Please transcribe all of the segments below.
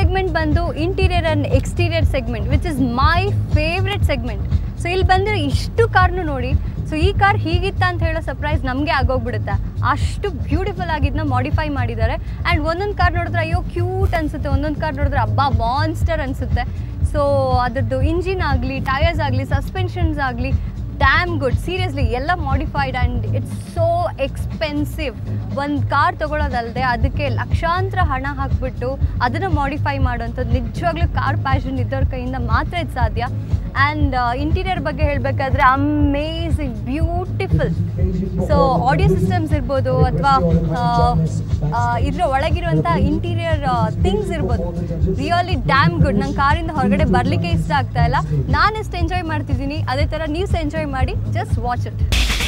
segment ಬಂದು interior and exterior segment which is my favourite segment so ಇಲ್ಲಿ ಬಂದರೆ ಇಷ್ಟು ಕಾರ್ನು ನೋಡಿ ಸೊ ಈ ಕಾರ್ ಹೀಗಿತ್ತ ಅಂತ ಹೇಳೋ ಸರ್ಪ್ರೈಸ್ ನಮಗೆ ಆಗೋಗ್ಬಿಡುತ್ತೆ ಅಷ್ಟು ಬ್ಯೂಟಿಫುಲ್ ಆಗಿದ್ದನ್ನ ಮಾಡಿಫೈ ಮಾಡಿದ್ದಾರೆ ಆ್ಯಂಡ್ ಒಂದೊಂದು ಕಾರ್ ನೋಡಿದ್ರೆ ಅಯ್ಯೋ ಕ್ಯೂಟ್ ಅನಿಸುತ್ತೆ ಒಂದೊಂದು ಕಾರ್ ನೋಡಿದ್ರೆ ಅಬ್ಬಾ ಮಾನ್ಸ್ಟರ್ ಅನಿಸುತ್ತೆ ಸೊ ಅದರದ್ದು ಇಂಜಿನ್ ಆಗಲಿ ಟಯರ್ಸ್ ಆಗಲಿ ಸಸ್ಪೆನ್ಷನ್ಸ್ ಆಗಲಿ ಡ್ಯಾಮ್ ಗುಡ್ ಸೀರಿಯಸ್ಲಿ ಎಲ್ಲ modified and it's so expensive ಒಂದು ಕಾರ್ ತೊಗೊಳೋದಲ್ಲದೆ ಅದಕ್ಕೆ ಲಕ್ಷಾಂತರ ಹಣ ಹಾಕ್ಬಿಟ್ಟು ಅದನ್ನು ಮಾಡಿಫೈ ಮಾಡೋಂಥದ್ದು ನಿಜವಾಗ್ಲೂ ಕಾರ್ ಪ್ಯಾಷನ್ ಇದ್ದವ್ರ ಕೈಯಿಂದ ಮಾತ್ರ ಇದು ಸಾಧ್ಯ ಆ್ಯಂಡ್ ಇಂಟೀರಿಯರ್ ಬಗ್ಗೆ ಹೇಳಬೇಕಾದ್ರೆ amazing beautiful so audio systems ಇರ್ಬೋದು ಅಥವಾ ಇದ್ರ ಒಳಗಿರುವಂಥ ಇಂಟೀರಿಯರ್ ಥಿಂಗ್ಸ್ ಇರ್ಬೋದು ರಿಯಲಿ ಡ್ಯಾಮ್ ಗುಡ್ ನಂಗೆ ಕಾರಿಂದ ಹೊರಗಡೆ ಬರಲಿಕ್ಕೆ ಇಷ್ಟ ಆಗ್ತಾ ಇಲ್ಲ ನಾನು ಎಷ್ಟು ಎಂಜಾಯ್ ಮಾಡ್ತಿದ್ದೀನಿ ಅದೇ ಥರ ನೀವು ಸಹ ಎಂಜಾಯ್ ಮಾಡಿ just watch it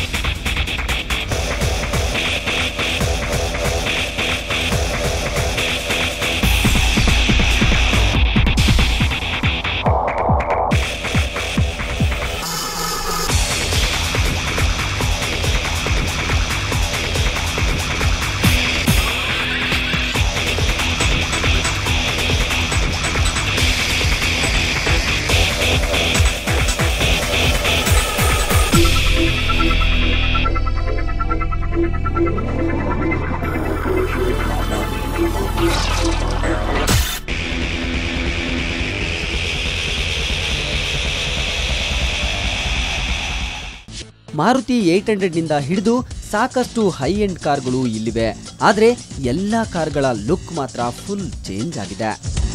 Maruti eight ಹಂಡ್ರೆಡ್ನಿಂದ ಹಿಡಿದು ಸಾಕಷ್ಟು ಹೈ ಎಂಡ್ ಕಾರ್ಗಳು ಇಲ್ಲಿವೆ ಆದರೆ ಎಲ್ಲ ಕಾರ್ಗಳ ಲುಕ್ ಮಾತ್ರ ಫುಲ್ ಚೇಂಜ್ ಆಗಿದೆ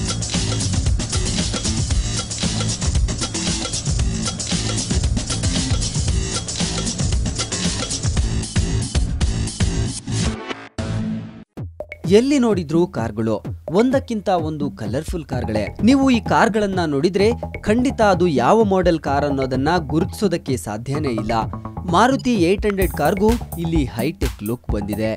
ಎಲ್ಲಿ ನೋಡಿದ್ರೂ ಕಾರ್ಗಳು ಒಂದಕ್ಕಿಂತ ಒಂದು ಕಲರ್ಫುಲ್ ಕಾರ್ಗಳೇ ನೀವು ಈ ಕಾರ್ಗಳನ್ನ ನೋಡಿದ್ರೆ ಖಂಡಿತ ಅದು ಯಾವ ಮಾಡೆಲ್ ಕಾರ್ ಅನ್ನೋದನ್ನ ಗುರುತಿಸೋದಕ್ಕೆ ಸಾಧ್ಯನೇ ಇಲ್ಲ ಮಾರುತಿ ಏಟ್ ಹಂಡ್ರೆಡ್ ಕಾರ್ಗೂ ಇಲ್ಲಿ ಹೈಟೆಕ್ ಲುಕ್ ಬಂದಿದೆ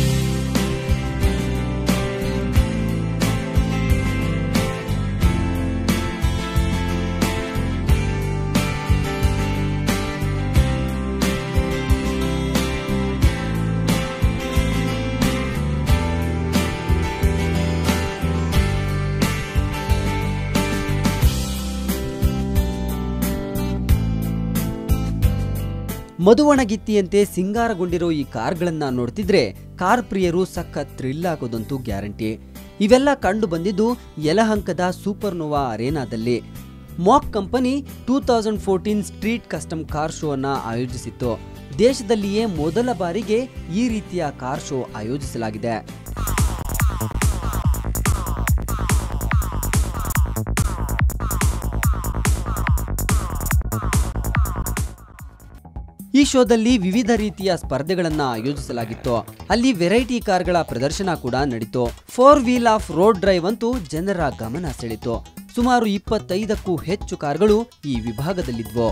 ಮಧುವಣಗಿತ್ತಿಯಂತೆ ಸಿಂಗಾರಗೊಂಡಿರೋ ಈ ಕಾರ್ಗಳನ್ನ ನೋಡ್ತಿದ್ರೆ ಕಾರ್ ಪ್ರಿಯರು ಸಖತ್ ಥ್ರಿಲ್ ಆಗೋದಂತೂ ಗ್ಯಾರಂಟಿ ಇವೆಲ್ಲ ಕಂಡು ಬಂದಿದ್ದು ಯಲಹಂಕದ ಸೂಪರ್ನೋವಾ ಅರೇನಾದಲ್ಲಿ Mac company two thousand fourteen street custom car show ಅನ್ನ ಆಯೋಜಿಸಿತ್ತು ದೇಶದಲ್ಲಿಯೇ ಮೊದಲ ಬಾರಿಗೆ ಈ ರೀತಿಯ ಕಾರ್ ಶೋ ಆಯೋಜಿಸಲಾಗಿದೆ ಈ ಶೋದಲ್ಲಿ ವಿವಿಧ ರೀತಿಯ ಸ್ಪರ್ಧೆಗಳನ್ನ ಆಯೋಜಿಸಲಾಗಿತ್ತು ಅಲ್ಲಿ ವೆರೈಟಿ ಕಾರ್ಗಳ ಪ್ರದರ್ಶನ ಕೂಡ ನಡೀತು four wheel off road drive ಅಂತೂ ಜನರ ಗಮನ ಸೆಳೆತು ಸುಮಾರು ಇಪ್ಪತ್ತೈದಕ್ಕೂ ಹೆಚ್ಚು ಕಾರ್ಗಳು ಈ ವಿಭಾಗದಲ್ಲಿದ್ವು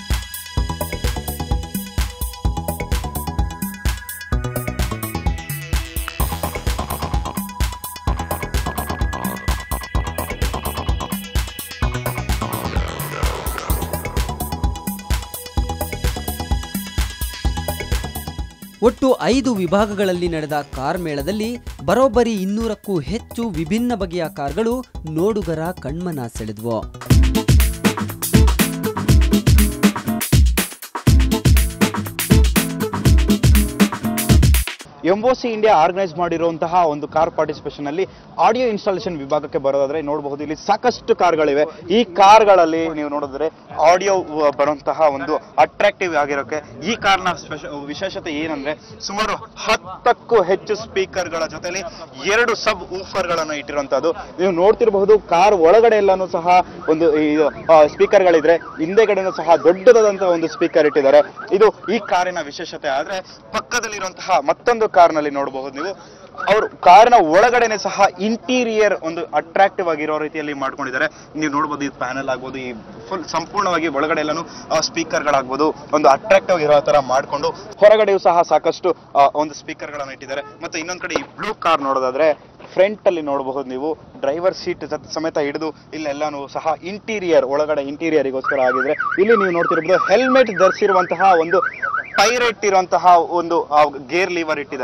ಒಟ್ಟು ಐದು ವಿಭಾಗಗಳಲ್ಲಿ ನಡೆದ ಕಾರ್ ಮೇಳದಲ್ಲಿ ಬರೋಬ್ಬರಿ ಇನ್ನೂರಕ್ಕೂ ಹೆಚ್ಚು ವಿಭಿನ್ನ ಬಗೆಯ ಕಾರ್ಗಳು ನೋಡುಗರ ಕಣ್ಮನ ಸೆಳೆದ್ವು ಎಂಒಸಿ ಇಂಡಿಯಾ ಆರ್ಗನೈಸ್ ಮಾಡಿರುವಂತಹ ಒಂದು ಕಾರ್ ಪಾರ್ಟಿಸಿಪೇಷನ್ ಅಲ್ಲಿ ಆಡಿಯೋ ಇನ್ಸ್ಟಾಲೇಷನ್ ವಿಭಾಗಕ್ಕೆ ಬರೋದಾದ್ರೆ ನೋಡಬಹುದು ಇಲ್ಲಿ ಸಾಕಷ್ಟು ಕಾರ್ಗಳಿವೆ ಈ ಕಾರ್ಗಳಲ್ಲಿ ನೀವು ನೋಡಿದ್ರೆ ಆಡಿಯೋ ಬರುವಂತಹ ಒಂದು ಅಟ್ರಾಕ್ಟಿವ್ ಆಗಿರೋಕೆ ಈ ಕಾರ್ನ ವಿಶೇಷತೆ ಏನಂದ್ರೆ ಸುಮಾರು ಹತ್ತಕ್ಕೂ ಹೆಚ್ಚು ಸ್ಪೀಕರ್ಗಳ ಜೊತೆಲಿ ಎರಡು ಸಬ್ ಊಫರ್ಗಳನ್ನು ಇಟ್ಟಿರುವಂತದ್ದು ನೀವು ನೋಡ್ತಿರಬಹುದು ಕಾರ್ ಒಳಗಡೆ ಎಲ್ಲಾನು ಸಹ ಒಂದು ಸ್ಪೀಕರ್ಗಳಿದ್ರೆ ಹಿಂದೆಗಡೆನೂ ಸಹ ದೊಡ್ಡದಾದಂತಹ ಒಂದು ಸ್ಪೀಕರ್ ಇಟ್ಟಿದ್ದಾರೆ ಇದು ಈ ಕಾರಿನ ವಿಶೇಷತೆ ಆದ್ರೆ ಪಕ್ಕದಲ್ಲಿರುವಂತಹ ಮತ್ತೊಂದು ಕಾರ್ನಲ್ಲಿ ನೋಡಬಹುದು ನೀವು ಅವರು ಕಾರಿನ ಒಳಗಡೆನೆ ಸಹ ಇಂಟೀರಿಯರ್ ಒಂದು ಅಟ್ರಾಕ್ಟಿವ್ ಆಗಿರೋ ರೀತಿಯಲ್ಲಿ ಮಾಡ್ಕೊಂಡಿದ್ದಾರೆ ನೀವು ನೋಡಬಹುದು ಈ ಪ್ಯಾನಲ್ ಆಗ್ಬೋದು ಈ ಫುಲ್ ಸಂಪೂರ್ಣವಾಗಿ ಒಳಗಡೆ ಎಲ್ಲಾನು ಸ್ಪೀಕರ್ಗಳಾಗ್ಬೋದು ಒಂದು ಅಟ್ರಾಕ್ಟಿವ್ ಆಗಿರೋ ತರ ಮಾಡ್ಕೊಂಡು ಹೊರಗಡೆಯೂ ಸಹ ಸಾಕಷ್ಟು ಆ, ಒಂದು ಸ್ಪೀಕರ್ಗಳನ್ನು ಇಟ್ಟಿದ್ದಾರೆ ಮತ್ತೆ ಇನ್ನೊಂದ್ ಕಡೆ ಈ ಬ್ಲೂ ಕಾರ್ ನೋಡೋದಾದ್ರೆ ಫ್ರಂಟ್ ಅಲ್ಲಿ ನೋಡಬಹುದು ನೀವು ಡ್ರೈವರ್ ಸೀಟ್ ಸಮೇತ ಹಿಡಿದು ಇಲ್ಲೆಲ್ಲಾನು ಸಹ ಇಂಟೀರಿಯರ್ ಒಳಗಡೆ ಇಂಟೀರಿಯರಿಗೋಸ್ಕರ ಆಗಿದ್ರೆ ಇಲ್ಲಿ ನೀವು ನೋಡ್ತಿರ್ಬೋದು ಹೆಲ್ಮೆಟ್ ಧರಿಸಿರುವಂತಹ ಒಂದು ಪೈರೇಟ್ ಇರುವಂತಹ ಒಂದು ಗೇರ್ ಲೀವರ್ ಇಟ್ಟಿದ್ದಾರೆ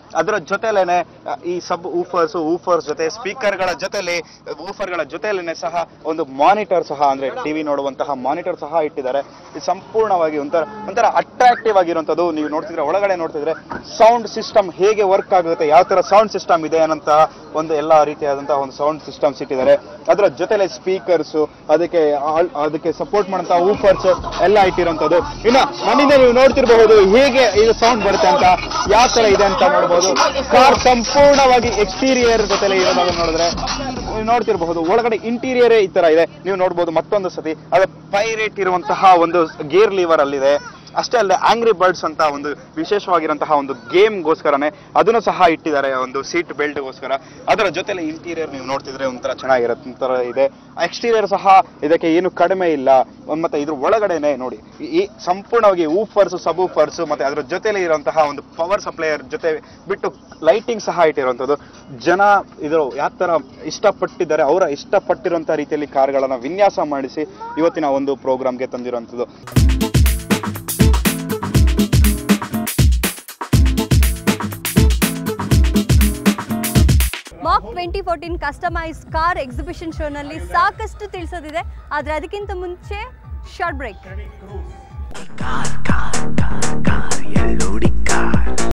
ಅದರ ಜೊತೆಲೇನೆ ಆ, ಈ ಸಬ್ ಊಫರ್ಸ್ ಊಫರ್ಸ್ ಜೊತೆ ಸ್ಪೀಕರ್ಗಳ ಜೊತೆಲಿ ಊಫರ್ಗಳ ಜೊತೆಲೇನೆ ಸಹ ಒಂದು ಮಾನಿಟರ್ ಸಹ ಅಂದ್ರೆ ಟಿವಿ ನೋಡುವಂತಹ ಮಾನಿಟರ್ ಸಹ ಇಟ್ಟಿದ್ದಾರೆ ಇದು ಸಂಪೂರ್ಣವಾಗಿ ಒಂಥರ ಒಂಥರ ಅಟ್ರಾಕ್ಟಿವ್ ಆಗಿರುವಂಥದ್ದು ನೀವು ನೋಡ್ತಿದ್ರೆ ಒಳಗಡೆ ನೋಡ್ತಿದ್ರೆ ಸೌಂಡ್ ಸಿಸ್ಟಮ್ ಹೇಗೆ ವರ್ಕ್ ಆಗುತ್ತೆ ಯಾವ ತರ ಸೌಂಡ್ ಸಿಸ್ಟಮ್ ಇದೆ ಅನ್ನೋಂತಹ ಒಂದು ಎಲ್ಲ ರೀತಿಯಾದಂತಹ ಒಂದು ಸೌಂಡ್ ಸಿಸ್ಟಮ್ಸ್ ಇಟ್ಟಿದ್ದಾರೆ ಅದರ ಜೊತೆಲೆ ಸ್ಪೀಕರ್ಸ್ ಅದಕ್ಕೆ ಆಲ್- ಅದಕ್ಕೆ ಸಪೋರ್ಟ್ ಮಾಡುವಂತಹ ಊಫರ್ಸ್ ಎಲ್ಲ ಇಟ್ಟಿರುವಂತದ್ದು ಇನ್ನ ನನ್ನಿಂದ ನೀವು ನೋಡ್ತಿರಬಹುದು ಹೇಗೆ ಇದು ಸೌಂಡ್ ಬರುತ್ತೆ ಅಂತ ಯಾವ ತರ ಇದೆ ಅಂತ ನೋಡಬಹುದು ಕಾರ್ ಸಂಪೂರ್ಣವಾಗಿ ಎಕ್ಸ್ಟೀರಿಯರ್ ಜೊತೆಲೆ ಇರೋದಾಗ ನೋಡಿದ್ರೆ ನೀವು ನೋಡ್ತಿರಬಹುದು ಒಳಗಡೆ ಇಂಟೀರಿಯರ್ ಈ ತರ ಇದೆ ನೀವು ನೋಡ್ಬೋದು ಮತ್ತೊಂದು ಸತಿ ಅದು ಪೈರೇಟ್ ಇರುವಂತಹ ಒಂದು ಗೇರ್ ಲಿವರ್ ಅಲ್ಲಿದೆ ಅಷ್ಟೇ ಅಲ್ಲದೆ ಆಂಗ್ರಿ ಬರ್ಡ್ಸ್ ಅಂತ ಒಂದು ವಿಶೇಷವಾಗಿರುವಂತಹ ಒಂದು ಗೇಮ್ಗೋಸ್ಕರನೇ ಅದನ್ನು ಸಹ ಇಟ್ಟಿದ್ದಾರೆ ಒಂದು ಸೀಟ್ ಬೆಲ್ಟ್ಗೋಸ್ಕರ ಅದರ ಜೊತೆಲಿ ಇಂಟೀರಿಯರ್ ನೀವು ನೋಡ್ತಿದ್ರೆ ಒಂಥರ ಚೆನ್ನಾಗಿರುತ್ತೆ ಒಂಥರ ಇದೆ ಎಕ್ಸ್ಟೀರಿಯರ್ ಸಹ ಇದಕ್ಕೆ ಏನು ಕಡಿಮೆ ಇಲ್ಲ ಒಂದ್ ಮತ್ತೆ ಇದ್ರ ಒಳಗಡೆನೆ ನೋಡಿ ಈ- ಈ ಸಂಪೂರ್ಣವಾಗಿ ಊಫರ್ಸ್ ಸಬ್ ಊಫರ್ಸ್ ಮತ್ತೆ ಅದರ ಜೊತೆಲಿ ಇರುವಂತಹ ಒಂದು ಪವರ್ ಸಪ್ಲೈಯರ್ ಜೊತೆ ಬಿಟ್ಟು ಲೈಟಿಂಗ್ ಸಹ ಇಟ್ಟಿರುವಂಥದ್ದು ಜನ ಇದು ಯಾವ ತರ ಇಷ್ಟಪಟ್ಟಿದ್ದಾರೆ ಅವರ ಇಷ್ಟಪಟ್ಟಿರುವಂತಹ ರೀತಿಯಲ್ಲಿ ಕಾರ್ಗಳನ್ನ ವಿನ್ಯಾಸ ಮಾಡಿಸಿ ಇವತ್ತಿನ ಒಂದು ಪ್ರೋಗ್ರಾಮ್ಗೆ ತಂದಿರುವಂಥದ್ದು Mac twenty fourteen customise car exhibition ಶೋನಲ್ಲಿ ಸಾಕಷ್ಟು ತಿಳಿಸೋದಿದೆ ಆದರೆ ಅದಕ್ಕಿಂತ ಮುಂಚೆ short break car, car, car, car, yellow